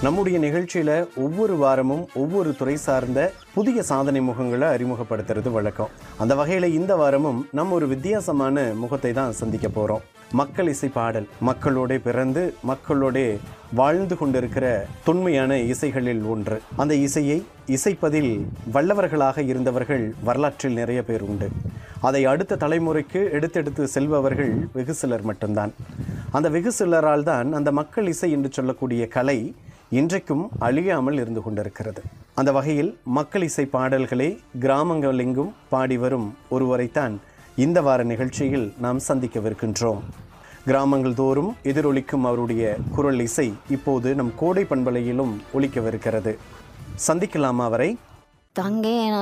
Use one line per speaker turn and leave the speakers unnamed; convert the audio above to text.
நம்முடைய நிகழ்ச்சியில ஒவ்வொரு வாரமும் ஒவ்வொரு துறை சார்ந்த புதிய சாதனை முகங்களை அறிமுகப்படுத்துறது வழக்கம் அந்த வகையில இந்த வாரமும் நம்ம ஒரு வித்தியாசமான முகத்தை தான் சந்திக்க போறோம் மக்கள் இசை பாடல் மக்களோட பிறந்து மக்களோட வாழ்ந்து கொண்டிருக்கிற தொன்மையான இசைகளில் ஒன்று அந்த இசையை இசைப்பதில் வல்லவர்களாக இருந்தவர்கள் வரலாற்றில் நிறைய பேர் உண்டு அதை அடுத்த தலைமுறைக்கு எடுத்தெடுத்து செல்பவர்கள் வெகு சிலர் மட்டும்தான் அந்த வெகு சிலரால் தான் அந்த மக்கள் இசை என்று சொல்லக்கூடிய கலை இன்றைக்கும் அழியாமல் இருந்து கொண்டிருக்கிறது அந்த வகையில் மக்கள் இசை பாடல்களை கிராமங்களெங்கும் பாடி வரும் ஒருவரைத்தான் இந்த வார நிகழ்ச்சியில் நாம் சந்திக்கவிருக்கின்றோம் கிராமங்கள் தோறும் எதிரொலிக்கும் அவருடைய குரல் இசை இப்போது நம் கோடை பண்பலையிலும் ஒலிக்கவிருக்கிறது சந்திக்கலாமா அவரை
தங்கே